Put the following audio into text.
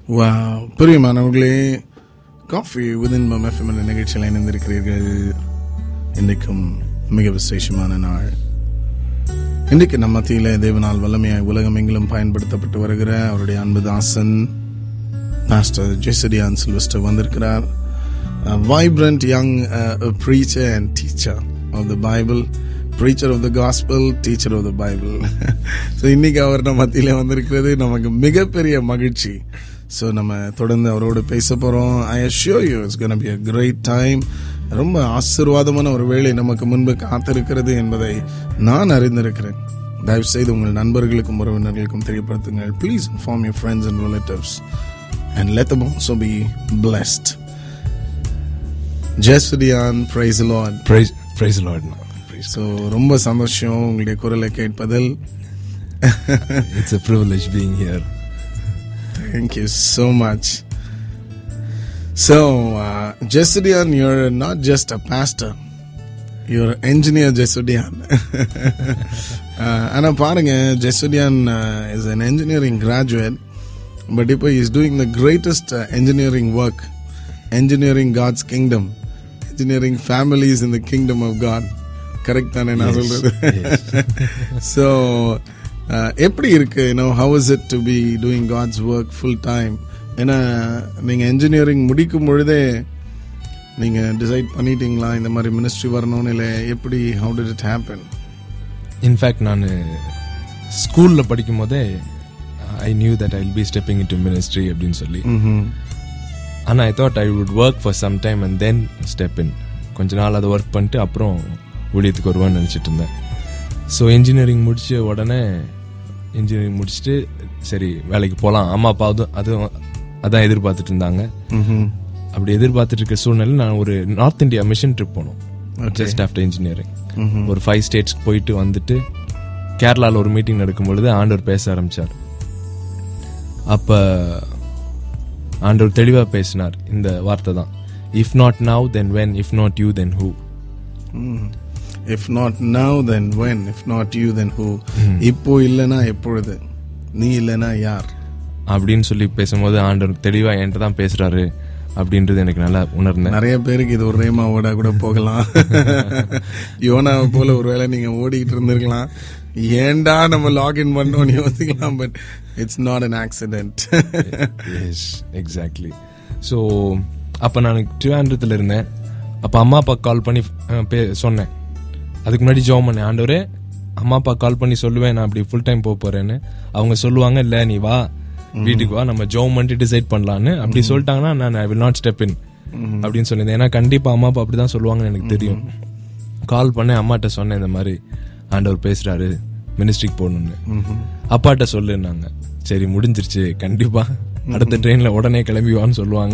வா பிரியமானவர்களே coffee within FM என்ற நிகழ்ச்சியில் இணைந்திருக்கிறீர்கள் இன்றைக்கும் மிக விசேஷமான நாள் இன்றைக்கு நம் மத்தியில் தேவனால் வல்லமையாய் உலகம் எங்கிலும் பயன்படுத்தப்பட்டு வருகிற அவருடைய அன்புதாசன் மாஸ்டர் ஜெசடியான் சில்வஸ்டர் வந்திருக்கிறார் vibrant young preacher and teacher of the Bible preacher of the gospel teacher of the Bible so இன்னைக்கு அவர் நம்ம மத்தியில் வந்திருக்கிறது நமக்கு மிகப்பெரிய மகிழ்ச்சி ஸோ நம்ம தொடர்ந்து அவரோடு பேச போகிறோம் I assure you it's gonna be a great time ரொம்ப ஆசீர்வாதமான ஒரு வேலை நமக்கு முன்பு காத்திருக்கிறது என்பதை நான் அறிந்திருக்கிறேன் தயவு செய்து உங்கள் நண்பர்களுக்கும் உறவினர்களுக்கும் தெரியப்படுத்துங்கள் please inform your friends and relatives and let them also be blessed Jesudian praise Lord Praise, praise the Lord. Praise so ரொம்ப சந்தோஷம் உங்களுடைய குரலை கேட்பதில் It's a privilege being here. Thank you so much. So, uh, Jesudian, you're not just a pastor. You're engineer Jesudian. uh, ஆனா பாருங்க Jesudian is an engineering graduate but இப்போ is doing the greatest engineering work engineering God's kingdom engineering families in the kingdom of God correct தானே நான் Yes, சொல்றது yes. So எப்படி இருக்கு you know how is it to be doing God's work full time ஏன்னா நீங்க engineering முடிக்கும் பொழுதே நீங்க டிசைட் பண்ணிட்டீங்களா இந்த மாதிரி மினிஸ்ட்ரி வரணும்னு இல்லை எப்படி how did it happen in fact நான் ஸ்கூலில் படிக்கும் போதே I knew that I will be stepping into ministry அப்படின்னு சொல்லி ஆனால் I thought I would work for some time and then step in கொஞ்ச நாள் அதை ஒர்க் பண்ணிட்டு அப்புறம் ஊழியத்துக்கு வருவான்னு நினச்சிட்டு இருந்தேன் ஸோ இன்ஜினியரிங் முடிச்ச உடனே இன்ஜினியரிங் முடிச்சுட்டு சரி வேலைக்கு போகலாம் அம்மா அப்பா அதுவும் அதுவும் அதான் எதிர்பார்த்துட்டு இருந்தாங்க அப்படி எதிர்பார்த்துட்டு இருக்க சூழ்நிலை நான் ஒரு நார்த் இந்தியா மிஷன் ட்ரிப் போனோம் ஜஸ்ட் ஆஃப்டர் இன்ஜினியரிங் ஒரு ஃபைவ் ஸ்டேட்ஸ்க்கு போயிட்டு வந்துட்டு கேரளாவில் ஒரு மீட்டிங் நடக்கும் பொழுது ஆண்டவர் பேச ஆரம்பிச்சார் அப்ப ஆண்டவர் தெளிவா பேசினார் இந்த வார்த்தை தான் if not now then when if not you then who if not now then when if not you then who இப்போ இல்லைன்னா எப்பொழுது நீ இல்லைன்னா யார் அப்படின்னு சொல்லி பேசும்போது ஆண்டவர் தெளிவா என்கிட்ட தான் பேசுறாரு அப்படின்றது எனக்கு நல்லா உணர்ந்தேன் நிறைய பேருக்கு இது ஒரு ரேமாவோட கூட போகலாம் யோனாவை போல ஒருவேளை நீங்க ஓடிக்கிட்டு இருந்திருக்கலாம் ஏன்டா நம்ம லாகின் பண்ணோம்னு யோசிக்கலாம் but it's not an accident yes exactly so அப்போ நான் ட்ரிவாண்ட்ரத்தில் இருந்தேன் அப்போ அம்மா அப்பா கால் பண்ணி அஹ், பே சொன்னேன் அதுக்கு முன்னாடி ஜோம் பண்ணேன் ஆண்டவரே அம்மா அப்பா கால் பண்ணி சொல்லுவேன் நான் அப்படி ஃபுல் டைம் போக போறேன்னு அவங்க சொல்லுவாங்க இல்லை நீ வா வீட்டுக்கு வா நம்ம ஜோம் பண்ணிட்டு டிசைட் பண்ணலான்னு அப்படி சொல்லிட்டாங்கன்னா நான் I will not step in அப்படின்னு சொல்லியிருந்தேன் ஏன்னா கண்டிப்பா அம்மா அப்பா அப்படிதான் சொல்லுவாங்கன்னு எனக்கு தெரியும் கால் பண்ணேன் அம்மாட்ட சொன்னேன் இந்த மாதிரி ஆண்டவர் பேசுறாரு மினிஸ்ட்ரிக்கு போகணும்னு அப்பாட்ட சொல்லுன்னாங்க சரி முடிஞ்சிருச்சு கண்டிப்பா அடுத்த ட்ரெயின்ல உடனே கிளம்பி வான்னு சொல்லுவாங்க